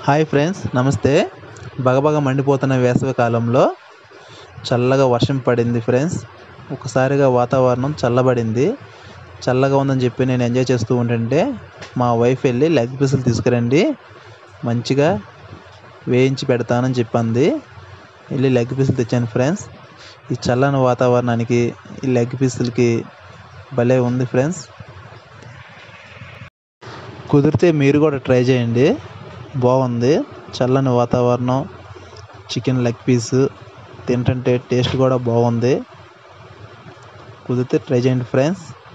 hi friends నమస్తే బగబగ మండిపోతున్న వేసవి కాలంలో చల్లగా వర్షం పడింది ఫ్రెండ్స్ ఒకసారిగా వాతావరణం చల్లబడింది చల్లగా ఉందని చెప్పి నేను ఎంజాయ్ చేస్తూ ఉంటుంటే మా వైఫ్ వెళ్ళి లెగ్ పీసులు తీసుకురండి మంచిగా వేయించి పెడతానని చెప్పింది వెళ్ళి లెగ్ పీసులు తెచ్చాను ఫ్రెండ్స్ ఈ చల్లని వాతావరణానికి ఈ లెగ్ పీసులకి భలే ఉంది ఫ్రెండ్స్ కుదిరితే మీరు కూడా ట్రై చేయండి బాగుంది చల్లని వాతావరణం చికెన్ లెగ్ పీసు తింటుంటే టేస్ట్ కూడా బాగుంది కుదిరితే ట్రై చేయండి ఫ్రెండ్స్